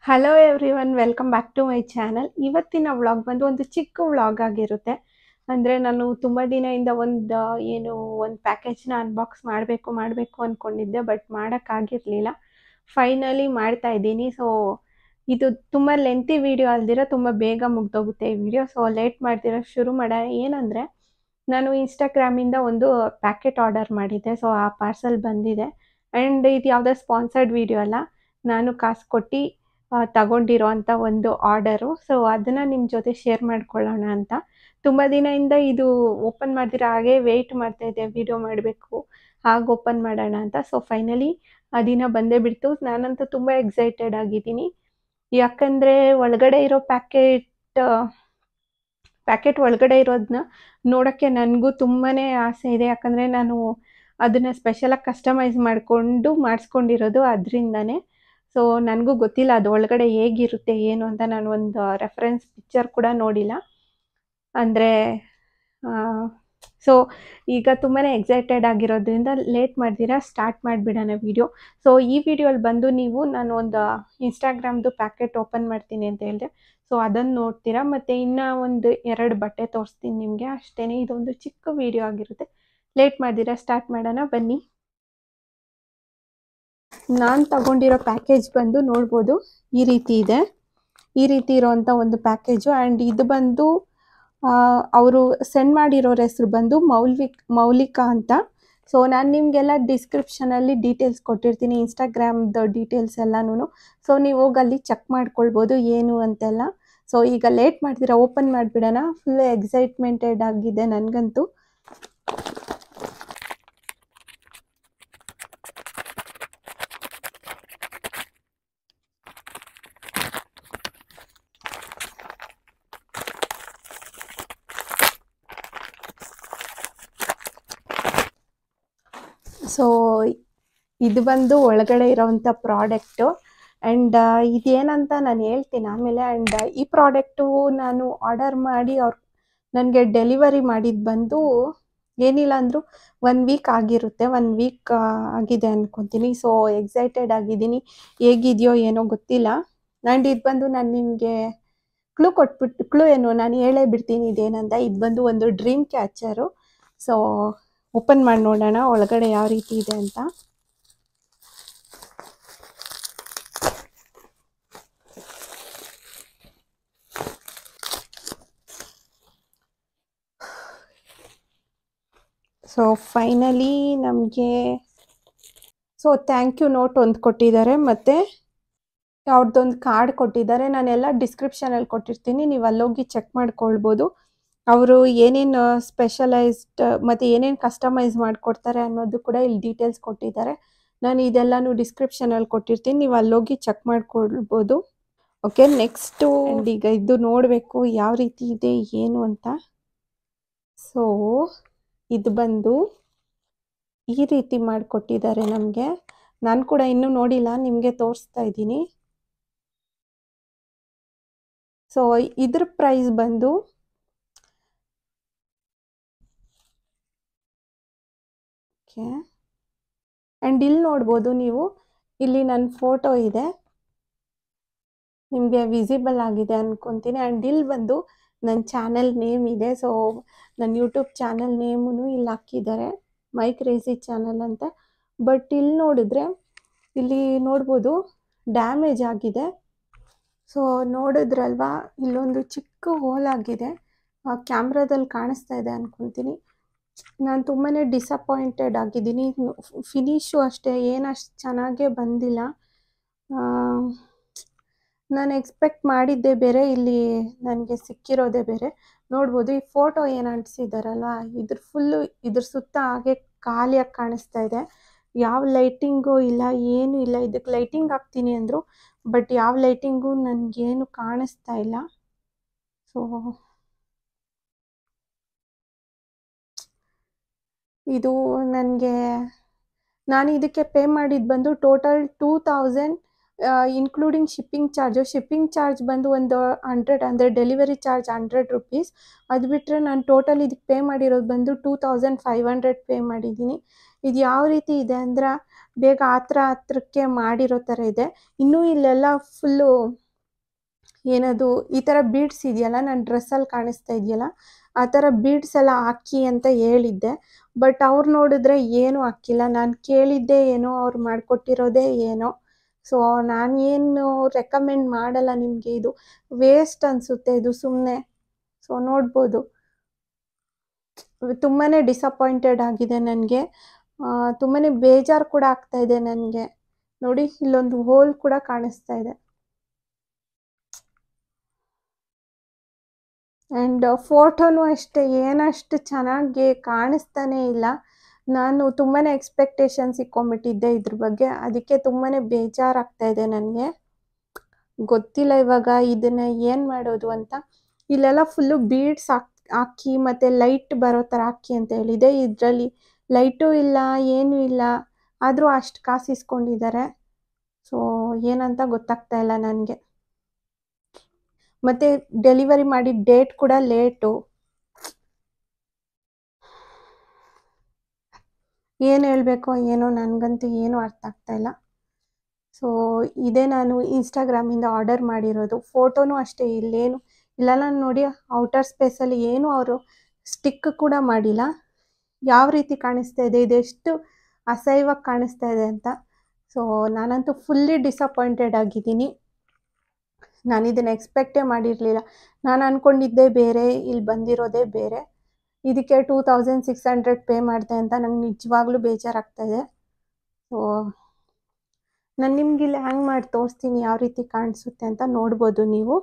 hello every one welcome back to my channel ಇವತ್ತಿನ vlog ಬಂದು ಒಂದು ಚಿಕ್ಕ ವ್ಲಾಗ್ ಆಗಿರುತ್ತೆ ಅಂದರೆ ನಾನು ತುಂಬ ದಿನದಿಂದ ಒಂದು ಏನು ಒಂದು ಪ್ಯಾಕೇಜ್ನ ಅನ್ಬಾಕ್ಸ್ ಮಾಡಬೇಕು ಮಾಡಬೇಕು ಅಂದ್ಕೊಂಡಿದ್ದೆ ಬಟ್ ಮಾಡೋಕ್ಕಾಗಿರಲಿಲ್ಲ ಫೈನಲಿ ಮಾಡ್ತಾ ಇದ್ದೀನಿ ಸೊ ಇದು ತುಂಬ ಲೆಂತಿ ವಿಡಿಯೋ ಅಲ್ದಿರ ತುಂಬ ಬೇಗ ಮುಗ್ದೋಗುತ್ತೆ ಈ ವಿಡಿಯೋ ಸೊ ಲೇಟ್ ಮಾಡ್ದಿರೋ ಶುರು ಮಾಡ ಏನಂದರೆ ನಾನು ಇನ್ಸ್ಟಾಗ್ರಾಮಿಂದ ಒಂದು ಪ್ಯಾಕೆಟ್ ಆರ್ಡರ್ ಮಾಡಿದ್ದೆ ಸೊ ಆ ಪಾರ್ಸಲ್ ಬಂದಿದೆ ಆ್ಯಂಡ್ ಇದು ಯಾವುದೋ ಸ್ಪಾನ್ಸರ್ಡ್ ವಿಡಿಯೋ ಅಲ್ಲ ನಾನು ಕಾಸು ಕೊಟ್ಟು ತಗೊಂಡಿರೋ ಅಂಥ ಒಂದು ಆರ್ಡರು ಸೊ ಅದನ್ನು ನಿಮ್ಮ ಜೊತೆ ಶೇರ್ ಮಾಡ್ಕೊಳ್ಳೋಣ ಅಂತ ತುಂಬ ದಿನದಿಂದ ಇದು ಓಪನ್ ಮಾಡ್ದಿರ ಹಾಗೆ ವೆಯ್ಟ್ ಮಾಡ್ತಾ ಇದ್ದೆ ವಿಡಿಯೋ ಮಾಡಬೇಕು ಹಾಗೆ ಓಪನ್ ಮಾಡೋಣ ಅಂತ ಸೊ ಫೈನಲಿ ಆ ದಿನ ಬಂದೇ ಬಿಡ್ತು ನಾನಂತೂ ತುಂಬ ಎಕ್ಸೈಟೆಡ್ ಆಗಿದ್ದೀನಿ ಯಾಕಂದರೆ ಒಳಗಡೆ ಇರೋ ಪ್ಯಾಕೆಟ್ ಪ್ಯಾಕೆಟ್ ಒಳಗಡೆ ಇರೋದನ್ನ ನೋಡೋಕ್ಕೆ ನನಗೂ ತುಂಬಾ ಆಸೆ ಇದೆ ಯಾಕಂದರೆ ನಾನು ಅದನ್ನು ಸ್ಪೆಷಲಾಗಿ ಕಸ್ಟಮೈಸ್ ಮಾಡಿಕೊಂಡು ಮಾಡಿಸ್ಕೊಂಡಿರೋದು ಅದರಿಂದನೇ ಸೊ ನನಗೂ ಗೊತ್ತಿಲ್ಲ ಅದು ಒಳಗಡೆ ಹೇಗಿರುತ್ತೆ ಏನು ಅಂತ ನಾನು ಒಂದು ರೆಫರೆನ್ಸ್ ಪಿಕ್ಚರ್ ಕೂಡ ನೋಡಿಲ್ಲ ಅಂದರೆ ಸೊ ಈಗ ತುಂಬಾ ಎಕ್ಸೈಟೆಡ್ ಆಗಿರೋದ್ರಿಂದ ಲೇಟ್ ಮಾಡ್ದಿರಾ ಸ್ಟಾರ್ಟ್ ಮಾಡಿಬಿಡೋಣ ವಿಡಿಯೋ ಸೊ ಈ ವಿಡಿಯೋಲ್ಲಿ ಬಂದು ನೀವು ನಾನು ಒಂದು ಇನ್ಸ್ಟಾಗ್ರಾಮ್ದು ಪ್ಯಾಕೆಟ್ ಓಪನ್ ಮಾಡ್ತೀನಿ ಅಂತ ಹೇಳಿದೆ ಸೊ ಅದನ್ನು ನೋಡ್ತೀರಾ ಮತ್ತು ಇನ್ನೂ ಒಂದು ಎರಡು ಬಟ್ಟೆ ತೋರಿಸ್ತೀನಿ ನಿಮಗೆ ಅಷ್ಟೇ ಇದೊಂದು ಚಿಕ್ಕ ವಿಡಿಯೋ ಆಗಿರುತ್ತೆ ಲೇಟ್ ಮಾಡ್ದಿರಾ ಸ್ಟಾರ್ಟ್ ಮಾಡೋಣ ಬನ್ನಿ ನಾನು ತಗೊಂಡಿರೋ ಪ್ಯಾಕೇಜ್ ಬಂದು ನೋಡ್ಬೋದು ಈ ರೀತಿ ಇದೆ ಈ ರೀತಿ ಇರೋವಂಥ ಒಂದು ಪ್ಯಾಕೇಜು ಆ್ಯಂಡ್ ಇದು ಬಂದು ಅವರು ಸೆಂಡ್ ಮಾಡಿರೋರ ಹೆಸರು ಬಂದು ಮೌಲ್ವಿಕ್ ಮೌಲಿಕಾ ಅಂತ ಸೊ ನಾನು ನಿಮಗೆಲ್ಲ ಡಿಸ್ಕ್ರಿಪ್ಷನಲ್ಲಿ ಡೀಟೇಲ್ಸ್ ಕೊಟ್ಟಿರ್ತೀನಿ ಇನ್ಸ್ಟಾಗ್ರಾಮ್ದು ಡೀಟೇಲ್ಸ್ ಎಲ್ಲನೂ ಸೊ ನೀವು ಹೋಗಿ ಅಲ್ಲಿ ಚೆಕ್ ಮಾಡ್ಕೊಳ್ಬೋದು ಏನು ಅಂತೆಲ್ಲ ಸೊ ಈಗ ಲೇಟ್ ಮಾಡ್ತೀರಾ ಓಪನ್ ಮಾಡಿಬಿಡೋಣ ಫುಲ್ ಎಕ್ಸೈಟ್ಮೆಂಟೆಡ್ ಆಗಿದೆ ನನಗಂತೂ ಸೊ ಇದು ಬಂದು ಒಳಗಡೆ ಇರೋವಂಥ ಪ್ರಾಡಕ್ಟು ಆ್ಯಂಡ್ ಇದೇನಂತ ನಾನು ಹೇಳ್ತೀನಿ ಆಮೇಲೆ ಆ್ಯಂಡ್ ಈ ಪ್ರಾಡಕ್ಟು ನಾನು ಆರ್ಡರ್ ಮಾಡಿ ಅವ್ರು ನನಗೆ ಡೆಲಿವರಿ ಮಾಡಿದ್ದು ಬಂದು ಏನಿಲ್ಲ ಅಂದರೂ ಒನ್ ವೀಕ್ ಆಗಿರುತ್ತೆ ಒನ್ ವೀಕ್ ಆಗಿದೆ ಅನ್ಕೊತೀನಿ ಸೊ ಎಕ್ಸೈಟೆಡ್ ಆಗಿದ್ದೀನಿ ಹೇಗಿದೆಯೋ ಏನೋ ಗೊತ್ತಿಲ್ಲ ಆ್ಯಂಡ್ ಇದು ಬಂದು ನಾನು ನಿಮಗೆ ಕ್ಲೂ ಕೊಟ್ಬಿಟ್ಟು ಕ್ಲೂ ಏನು ನಾನು ಹೇಳೇ ಬಿಡ್ತೀನಿ ಇದೇನಂತ ಇದು ಬಂದು ಒಂದು ಡ್ರೀಮ್ ಕ್ಯಾಚರು ಸೊ ಓಪನ್ ಮಾಡಿ ನೋಡೋಣ ಒಳಗಡೆ ಯಾವ ರೀತಿ ಇದೆ ಅಂತ ಸೊ ಫೈನಲಿ ನಮಗೆ ಸೊ ಥ್ಯಾಂಕ್ ಯು ನೋಟ್ ಒಂದು ಕೊಟ್ಟಿದ್ದಾರೆ ಮತ್ತು ಅವ್ರದ್ದೊಂದು ಕಾರ್ಡ್ ಕೊಟ್ಟಿದ್ದಾರೆ ನಾನೆಲ್ಲ ಡಿಸ್ಕ್ರಿಪ್ಷನಲ್ಲಿ ಕೊಟ್ಟಿರ್ತೀನಿ ನೀವು ಅಲ್ಲೋಗಿ ಚೆಕ್ ಮಾಡ್ಕೊಳ್ಬೋದು ಅವರು ಏನೇನು ಸ್ಪೆಷಲೈಸ್ಡ್ ಮತ್ತು ಏನೇನು ಕಸ್ಟಮೈಸ್ ಮಾಡಿಕೊಡ್ತಾರೆ ಅನ್ನೋದು ಕೂಡ ಇಲ್ಲಿ ಡೀಟೇಲ್ಸ್ ಕೊಟ್ಟಿದ್ದಾರೆ ನಾನು ಇದೆಲ್ಲನೂ ಡಿಸ್ಕ್ರಿಪ್ಷನಲ್ಲಿ ಕೊಟ್ಟಿರ್ತೀನಿ ನೀವು ಅಲ್ಲೋಗಿ ಚೆಕ್ ಮಾಡ್ಕೊಳ್ಬೋದು ಓಕೆ ನೆಕ್ಸ್ಟು ಈಗ ಇದು ನೋಡಬೇಕು ಯಾವ ರೀತಿ ಇದೆ ಏನು ಅಂತ ಸೊ ಇದು ಬಂದು ಈ ರೀತಿ ಮಾಡಿಕೊಟ್ಟಿದ್ದಾರೆ ನಮಗೆ ನಾನು ಕೂಡ ಇನ್ನೂ ನೋಡಿಲ್ಲ ನಿಮಗೆ ತೋರಿಸ್ತಾ ಇದ್ದೀನಿ ಸೊ ಇದ್ರ ಪ್ರೈಸ್ ಬಂದು ಓಕೆ ಆ್ಯಂಡ್ ಇಲ್ಲಿ ನೋಡ್ಬೋದು ನೀವು ಇಲ್ಲಿ ನನ್ನ ಫೋಟೋ ಇದೆ ನಿಮಗೆ ವಿಸಿಬಲ್ ಆಗಿದೆ ಅನ್ಕೊತೀನಿ ಆ್ಯಂಡ್ ಇಲ್ಲಿ ಬಂದು ನನ್ನ ಚಾನೆಲ್ ನೇಮ್ ಇದೆ ಸೊ ನನ್ನ ಯೂಟ್ಯೂಬ್ ಚಾನೆಲ್ ನೇಮೂ ಇಲ್ಲಿ ಹಾಕಿದ್ದಾರೆ ಮೈ ಕ್ರೇಜಿ ಚಾನಲ್ ಅಂತ ಬಟ್ ಇಲ್ಲಿ ನೋಡಿದ್ರೆ ಇಲ್ಲಿ ನೋಡ್ಬೋದು ಡ್ಯಾಮೇಜ್ ಆಗಿದೆ ಸೊ ನೋಡಿದ್ರಲ್ವಾ ಇಲ್ಲೊಂದು ಚಿಕ್ಕ ಹೋಲ್ ಆಗಿದೆ ಕ್ಯಾಮ್ರಾದಲ್ಲಿ ಕಾಣಿಸ್ತಾ ಇದೆ ಅನ್ಕೊತೀನಿ ನಾನು ತುಂಬಾ ಡಿಸಪಾಯಿಂಟೆಡ್ ಆಗಿದ್ದೀನಿ ಫಿನಿಶು ಅಷ್ಟೇ ಏನಷ್ಟು ಚೆನ್ನಾಗೇ ಬಂದಿಲ್ಲ ನಾನು ಎಕ್ಸ್ಪೆಕ್ಟ್ ಮಾಡಿದ್ದೆ ಬೇರೆ ಇಲ್ಲಿ ನನಗೆ ಸಿಕ್ಕಿರೋದೇ ಬೇರೆ ನೋಡ್ಬೋದು ಈ ಫೋಟೋ ಏನು ಅಂಟಿಸಿದಾರಲ್ಲ ಇದ್ರ ಫುಲ್ಲು ಇದ್ರ ಸುತ್ತ ಹಾಗೆ ಖಾಲಿಯಾಗಿ ಕಾಣಿಸ್ತಾ ಇದೆ ಯಾವ ಲೈಟಿಂಗು ಇಲ್ಲ ಏನೂ ಇಲ್ಲ ಇದಕ್ಕೆ ಲೈಟಿಂಗ್ ಹಾಕ್ತೀನಿ ಅಂದರು ಬಟ್ ಯಾವ ಲೈಟಿಂಗು ನನಗೇನು ಕಾಣಿಸ್ತಾ ಇಲ್ಲ ಸೊ ಇದು ನನಗೆ ನಾನು ಇದಕ್ಕೆ ಪೇ ಮಾಡಿದ್ದು ಬಂದು total two thousand including shipping charge shipping charge ಬಂದು ಒಂದು ಹಂಡ್ರೆಡ್ ಅಂದರೆ ಡೆಲಿವರಿ ಚಾರ್ಜ್ ಹಂಡ್ರೆಡ್ ರುಪೀಸ್ ಅದು ಬಿಟ್ಟರೆ ನಾನು ಟೋಟಲ್ ಇದಕ್ಕೆ ಪೇ ಮಾಡಿರೋದು ಬಂದು two thousand five hundred pay ಮಾಡಿದ್ದೀನಿ ಇದು ಯಾವ ರೀತಿ ಇದೆ ಅಂದ್ರೆ ಬೇಗ ಹತ್ರ ಹತ್ರಕ್ಕೆ ಮಾಡಿರೋ ಥರ ಇದೆ ಇನ್ನೂ ಇಲ್ಲೆಲ್ಲ ಫುಲ್ಲು ಏನದು ಈ ಥರ ಬೀಡ್ಸ್ ಇದೆಯಲ್ಲ ನನ್ನ ಡ್ರೆಸ್ಸಲ್ಲಿ ಕಾಣಿಸ್ತಾ ಇದೆಯಲ್ಲ ಆ ಥರ ಬೀಡ್ಸ್ ಎಲ್ಲ ಹಾಕಿ ಅಂತ ಹೇಳಿದ್ದೆ ಬಟ್ ಅವ್ರು ನೋಡಿದ್ರೆ ಏನೂ ಹಾಕಿಲ್ಲ ನಾನು ಕೇಳಿದ್ದೆ ಏನೋ ಅವ್ರು ಮಾಡಿಕೊಟ್ಟಿರೋದೇ ಏನೋ ಸೊ ನಾನು ಏನು ರೆಕಮೆಂಡ್ ಮಾಡಲ್ಲ ನಿಮಗೆ ಇದು ವೇಸ್ಟ್ ಅನಿಸುತ್ತೆ ಇದು ಸುಮ್ಮನೆ ಸೊ ನೋಡ್ಬೋದು ತುಂಬಾ ಡಿಸಪಾಯಿಂಟೆಡ್ ಆಗಿದೆ ನನಗೆ ತುಂಬಾ ಬೇಜಾರು ಕೂಡ ಆಗ್ತಾ ಇದೆ ನನಗೆ ನೋಡಿ ಇಲ್ಲೊಂದು ಹೋಲ್ ಕೂಡ ಕಾಣಿಸ್ತಾ ಇದೆ ಆ್ಯಂಡ್ ಫೋಟೋನು ಅಷ್ಟೇ ಏನಷ್ಟು ಚೆನ್ನಾಗಿ ಕಾಣಿಸ್ತಾನೇ ಇಲ್ಲ ನಾನು ತುಂಬಾ ಎಕ್ಸ್ಪೆಕ್ಟೇಷನ್ಸ್ ಇಟ್ಕೊಂಡ್ಬಿಟ್ಟಿದ್ದೆ ಇದ್ರ ಬಗ್ಗೆ ಅದಕ್ಕೆ ತುಂಬಾ ಬೇಜಾರಾಗ್ತಾ ಇದೆ ನನಗೆ ಗೊತ್ತಿಲ್ಲ ಇವಾಗ ಇದನ್ನು ಏನು ಮಾಡೋದು ಅಂತ ಇಲ್ಲೆಲ್ಲ ಫುಲ್ಲು ಬೀಡ್ಸ್ ಹಾಕ್ ಹಾಕಿ ಮತ್ತು ಲೈಟ್ ಬರೋ ಥರ ಹಾಕಿ ಅಂತ ಹೇಳಿದೆ ಇದರಲ್ಲಿ ಲೈಟು ಇಲ್ಲ ಏನೂ ಇಲ್ಲ ಆದರೂ ಅಷ್ಟು ಕಾಸು ಇಸ್ಕೊಂಡಿದ್ದಾರೆ ಸೊ ಏನಂತ ಗೊತ್ತಾಗ್ತಾ ಇಲ್ಲ ನನಗೆ ಮತ್ತು ಡೆಲಿವರಿ ಮಾಡಿದ ಡೇಟ್ ಕೂಡ ಲೇಟು ಏನು ಹೇಳಬೇಕೋ ಏನೋ ನನಗಂತೂ ಏನೂ ಅರ್ಥ ಆಗ್ತಾ ಇಲ್ಲ ಸೊ ಇದೇ ನಾನು ಇನ್ಸ್ಟಾಗ್ರಾಮಿಂದ ಆರ್ಡರ್ ಮಾಡಿರೋದು ಫೋಟೋನೂ ಅಷ್ಟೇ ಇಲ್ಲೇನು ಇಲ್ಲೆಲ್ಲ ನೋಡಿ ಔಟರ್ ಸ್ಪೇಸಲ್ಲಿ ಏನು ಅವರು ಸ್ಟಿಕ್ ಕೂಡ ಮಾಡಿಲ್ಲ ಯಾವ ರೀತಿ ಕಾಣಿಸ್ತಾ ಇದೆ ಇದೆಷ್ಟು ಅಸಹ್ಯವಾಗಿ ಕಾಣಿಸ್ತಾ ಇದೆ ಅಂತ ಸೊ ನಾನಂತೂ ಫುಲ್ಲಿ ಡಿಸಪಾಯಿಂಟೆಡ್ ಆಗಿದ್ದೀನಿ ನಾನು ಇದನ್ನು ಎಕ್ಸ್ಪೆಕ್ಟೇ ಮಾಡಿರಲಿಲ್ಲ ನಾನು ಅಂದ್ಕೊಂಡಿದ್ದೇ ಬೇರೆ ಇಲ್ಲಿ ಬಂದಿರೋದೇ ಬೇರೆ ಇದಕ್ಕೆ two thousand six hundred pay ಮಾಡಿದೆ ಅಂತ ನಂಗೆ ನಿಜವಾಗ್ಲೂ ಬೇಜಾರಾಗ್ತಾಯಿದೆ ಸೊ ನಾನು ನಿಮ್ಗೆ ಇಲ್ಲಿ ಹ್ಯಾಂಗ್ ಮಾಡಿ ತೋರಿಸ್ತೀನಿ ಯಾವ ರೀತಿ ಕಾಣಿಸುತ್ತೆ ಅಂತ ನೋಡ್ಬೋದು ನೀವು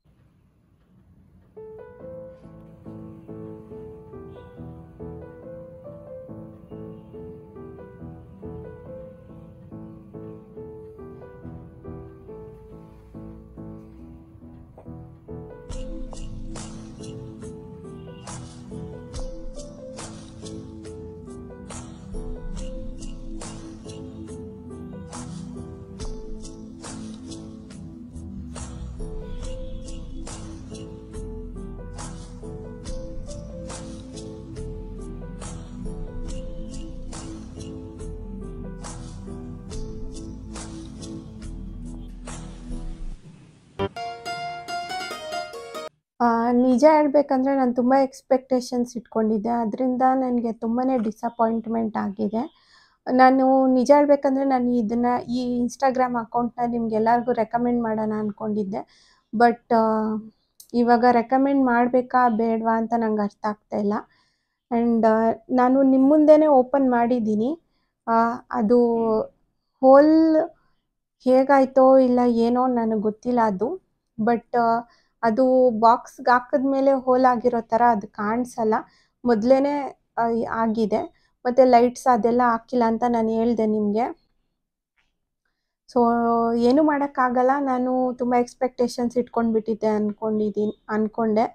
ಆ, ನಿಜ ಹೇಳ್ಬೇಕಂದ್ರೆ ನಾನು ತುಂಬ ಎಕ್ಸ್ಪೆಕ್ಟೇಷನ್ಸ್ ಇಟ್ಕೊಂಡಿದ್ದೆ ಅದರಿಂದ ನನಗೆ ತುಂಬಾ ಡಿಸಪಾಯಿಂಟ್ಮೆಂಟ್ ಆಗಿದೆ ನಾನು ನಿಜ ಹೇಳ್ಬೇಕಂದ್ರೆ ನಾನು ಇದನ್ನು ಈ ಇನ್ಸ್ಟಾಗ್ರಾಮ್ ಅಕೌಂಟ್ನ ನಿಮ್ಗೆಲ್ಲರಿಗೂ ರೆಕಮೆಂಡ್ ಮಾಡೋಣ ಅಂದ್ಕೊಂಡಿದ್ದೆ ಬಟ್ ಇವಾಗ ರೆಕಮೆಂಡ್ ಮಾಡಬೇಕಾ ಬೇಡವಾ ಅಂತ ನಂಗೆ ಅರ್ಥ ಆಗ್ತಾ ಇಲ್ಲ ಆ್ಯಂಡ್ ನಾನು ನಿಮ್ಮ ಮುಂದೆನೇ ಓಪನ್ ಮಾಡಿದ್ದೀನಿ ಆ, ಅದು ಹೋಲ್ ಹೇಗಾಯ್ತೋ ಇಲ್ಲ ಏನೋ ನನಗೆ ಗೊತ್ತಿಲ್ಲ ಅದು ಬಟ್ ಅದು ಬಾಕ್ಸ್ಗೆ ಹಾಕಿದ್ಮೇಲೆ ಹೋಲ್ ಆಗಿರೋ ಥರ ಅದು ಕಾಣಿಸಲ್ಲ ಮೊದಲೇ ಆಗಿದೆ ಮತ್ತು ಲೈಟ್ಸ್ ಅದೆಲ್ಲ ಹಾಕಿಲ್ಲ ಅಂತ ನಾನು ಹೇಳಿದೆ ನಿಮಗೆ ಸೊ ಏನು ಮಾಡೋಕ್ಕಾಗಲ್ಲ ನಾನು ತುಂಬ ಎಕ್ಸ್ಪೆಕ್ಟೇಷನ್ಸ್ ಇಟ್ಕೊಂಡ್ಬಿಟ್ಟಿದ್ದೆ ಅಂದ್ಕೊಂಡಿದ್ದೀನಿ ಅಂದ್ಕೊಂಡೆ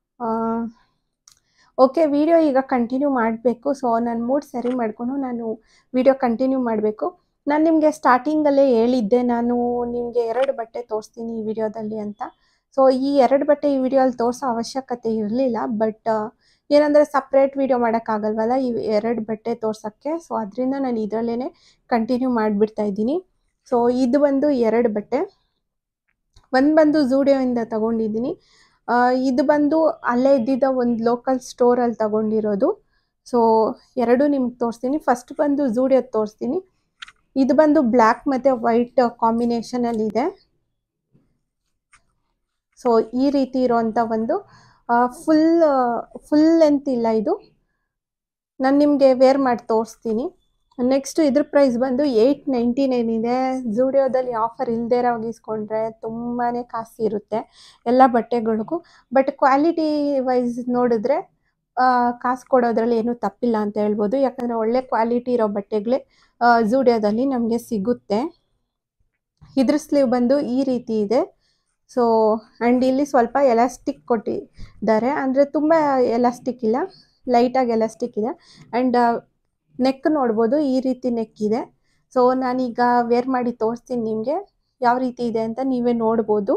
ಓಕೆ ವಿಡಿಯೋ ಈಗ ಕಂಟಿನ್ಯೂ ಮಾಡಬೇಕು ಸೊ ನನ್ನ ಮೂಡ್ ಸರಿ ಮಾಡಿಕೊಂಡು ನಾನು ವಿಡಿಯೋ ಕಂಟಿನ್ಯೂ ಮಾಡಬೇಕು ನಾನು ನಿಮಗೆ ಸ್ಟಾರ್ಟಿಂಗಲ್ಲೇ ಹೇಳಿದ್ದೆ ನಾನು ನಿಮಗೆ ಎರಡು ಬಟ್ಟೆ ತೋರಿಸ್ತೀನಿ ಈ ವಿಡಿಯೋದಲ್ಲಿ ಅಂತ ಸೊ ಈ ಎರಡು ಬಟ್ಟೆ ಈ ವಿಡಿಯೋಲ್ಲಿ ತೋರಿಸೋ ಅವಶ್ಯಕತೆ ಇರಲಿಲ್ಲ ಬಟ್ ಏನಂದರೆ ಸಪ್ರೇಟ್ ವಿಡಿಯೋ ಮಾಡೋಕ್ಕಾಗಲ್ವಲ್ಲ ಈ ಎರಡು ಬಟ್ಟೆ ತೋರ್ಸೋಕ್ಕೆ ಸೊ ಅದರಿಂದ ನಾನು ಇದರಲ್ಲೇ ಕಂಟಿನ್ಯೂ ಮಾಡಿಬಿಡ್ತಾ ಇದ್ದೀನಿ ಸೊ ಇದು ಬಂದು ಎರಡು ಬಟ್ಟೆ ಒಂದು ಬಂದು ಝೂಡಿಯೋಯಿಂದ ತಗೊಂಡಿದ್ದೀನಿ ಆ, ಇದು ಬಂದು ಅಲ್ಲೇ ಇದ್ದಿದ್ದ ಒಂದು ಲೋಕಲ್ ಸ್ಟೋರಲ್ಲಿ ತಗೊಂಡಿರೋದು ಸೊ ಎರಡು ನಿಮ್ಗೆ ತೋರಿಸ್ತೀನಿ ಫಸ್ಟ್ ಬಂದು ಝೂಡಿಯೋದು ತೋರಿಸ್ತೀನಿ ಇದು ಬಂದು ಬ್ಲ್ಯಾಕ್ ಮತ್ತು ವೈಟ್ ಕಾಂಬಿನೇಷನಲ್ಲಿದೆ ಸೊ ಈ ರೀತಿ ಇರೋವಂಥ ಒಂದು ಫುಲ್ ಫುಲ್ ಲೆಂತ್ ಇಲ್ಲ ಇದು ನಾನು ನಿಮಗೆ ವೇರ್ ಮಾಡಿ ತೋರಿಸ್ತೀನಿ ನೆಕ್ಸ್ಟ್ ಇದ್ರ ಪ್ರೈಸ್ ಬಂದು ಏಯ್ಟ್ ನೈಂಟಿ ನೈನ್ ಇದೆ ಝೂಡಿಯೋದಲ್ಲಿ ಆಫರ್ ಇಲ್ಲದೇ ಇಸ್ಕೊಂಡ್ರೆ ತುಂಬಾ ಕಾಸ್ಟ್ಲಿ ಇರುತ್ತೆ ಎಲ್ಲ ಬಟ್ಟೆಗಳಿಗೂ ಬಟ್ ಕ್ವಾಲಿಟಿ ವೈಸ್ ನೋಡಿದ್ರೆ ಕಾಸು ಕೊಡೋದ್ರಲ್ಲಿ ಏನೂ ತಪ್ಪಿಲ್ಲ ಅಂತ ಹೇಳ್ಬೋದು ಯಾಕಂದರೆ ಒಳ್ಳೆ ಕ್ವಾಲಿಟಿ ಇರೋ ಬಟ್ಟೆಗಳೇ ಝೂಡಿಯೋದಲ್ಲಿ ನಮಗೆ ಸಿಗುತ್ತೆ ಇದ್ರ ಸ್ಲೀವ್ ಬಂದು ಈ ರೀತಿ ಇದೆ ಸೊ ಆ್ಯಂಡ್ ಇಲ್ಲಿ ಸ್ವಲ್ಪ ಎಲಾಸ್ಟಿಕ್ ಕೊಟ್ಟಿದ್ದಾರೆ ಅಂದರೆ ತುಂಬ ಎಲಾಸ್ಟಿಕ್ ಇಲ್ಲ ಲೈಟಾಗಿ ಎಲಾಸ್ಟಿಕ್ ಇದೆ ಆ್ಯಂಡ್ ನೆಕ್ ನೋಡ್ಬೋದು ಈ ರೀತಿ ನೆಕ್ ಇದೆ ಸೊ ನಾನೀಗ ವೇರ್ ಮಾಡಿ ತೋರಿಸ್ತೀನಿ ನಿಮಗೆ ಯಾವ ರೀತಿ ಇದೆ ಅಂತ ನೀವೇ ನೋಡ್ಬೋದು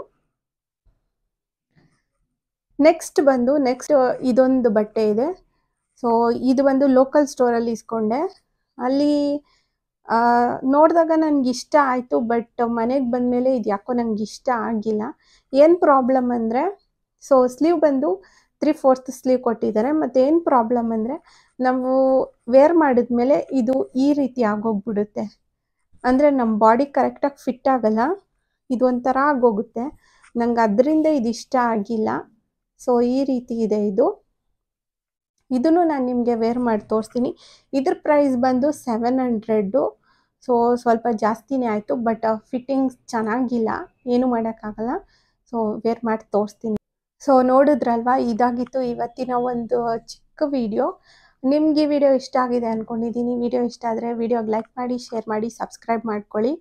ನೆಕ್ಸ್ಟ್ ಬಂದು ನೆಕ್ಸ್ಟ್ ಇದೊಂದು ಬಟ್ಟೆ ಇದೆ ಸೊ ಇದು ಬಂದು ಲೋಕಲ್ ಸ್ಟೋರಲ್ಲಿ ಇಸ್ಕೊಂಡೆ ಅಲ್ಲಿ ನೋಡಿದಾಗ ನನಗೆ ಇಷ್ಟ ಆಯಿತು ಬಟ್ ಮನೆಗೆ ಬಂದಮೇಲೆ ಇದು ಯಾಕೋ ನಂಗೆ ಇಷ್ಟ ಆಗಿಲ್ಲ ಏನು ಪ್ರಾಬ್ಲಮ್ ಅಂದರೆ ಸೊ ಸ್ಲೀವ್ ಬಂದು ತ್ರೀ ಫೋರ್ತ್ ಸ್ಲೀವ್ ಕೊಟ್ಟಿದ್ದಾರೆ ಮತ್ತು ಏನು ಪ್ರಾಬ್ಲಮ್ ಅಂದರೆ ನಾವು ವೇರ್ ಮಾಡಿದ್ಮೇಲೆ ಇದು ಈ ರೀತಿ ಆಗೋಗ್ಬಿಡುತ್ತೆ ಅಂದರೆ ನಮ್ಮ ಬಾಡಿ ಕರೆಕ್ಟಾಗಿ ಫಿಟ್ ಆಗಲ್ಲ ಇದು ಒಂಥರ ಆಗೋಗುತ್ತೆ ನಂಗೆ ಅದರಿಂದ ಇದು ಇಷ್ಟ ಆಗಿಲ್ಲ ಸೊ ಈ ರೀತಿ ಇದೆ ಇದು ಇದನ್ನು ನಾನು ನಿಮಗೆ ವೇರ್ ಮಾಡಿ ತೋರಿಸ್ತೀನಿ ಇದ್ರ ಪ್ರೈಸ್ ಬಂದು ಸೆವೆನ್ ಹಂಡ್ರೆಡ್ಡು ಸೊ ಸ್ವಲ್ಪ ಜಾಸ್ತಿನೇ ಆಯಿತು ಬಟ್ ಫಿಟ್ಟಿಂಗ್ಸ್ ಚೆನ್ನಾಗಿಲ್ಲ ಏನು ಮಾಡೋಕ್ಕಾಗಲ್ಲ ಸೊ ವೇರ್ ಮಾಡಿ ತೋರಿಸ್ತೀನಿ ಸೊ ನೋಡಿದ್ರಲ್ವಾ ಇದಾಗಿತ್ತು ಇವತ್ತಿನ ಒಂದು ಚಿಕ್ಕ ವಿಡಿಯೋ ನಿಮ್ಗೆ ಈ ವಿಡಿಯೋ ಇಷ್ಟ ಆಗಿದೆ ಅಂದ್ಕೊಂಡಿದ್ದೀನಿ ವಿಡಿಯೋ ಇಷ್ಟ ಆದರೆ ವಿಡಿಯೋಗೆ ಲೈಕ್ ಮಾಡಿ ಶೇರ್ ಮಾಡಿ ಸಬ್ಸ್ಕ್ರೈಬ್ ಮಾಡ್ಕೊಳ್ಳಿ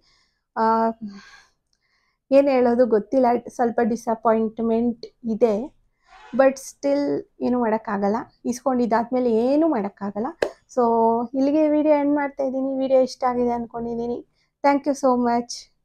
ಏನು ಹೇಳೋದು ಗೊತ್ತಿಲ್ಲ ಸ್ವಲ್ಪ ಡಿಸಪಾಯಿಂಟ್ಮೆಂಟ್ ಇದೆ ಬಟ್ ಸ್ಟಿಲ್ ಏನು ಮಾಡೋಕ್ಕಾಗಲ್ಲ ಇಸ್ಕೊಂಡಿದ್ದಾದ್ಮೇಲೆ ಏನೂ ಮಾಡೋಕ್ಕಾಗಲ್ಲ ಸೊ ಇಲ್ಲಿಗೆ ವಿಡಿಯೋ ಎಂಡ್ ಮಾಡ್ತಾ ಇದ್ದೀನಿ ವಿಡಿಯೋ ಇಷ್ಟ ಆಗಿದೆ ಅಂದ್ಕೊಂಡಿದ್ದೀನಿ ಥ್ಯಾಂಕ್ ಯು ಸೋ ಮಚ್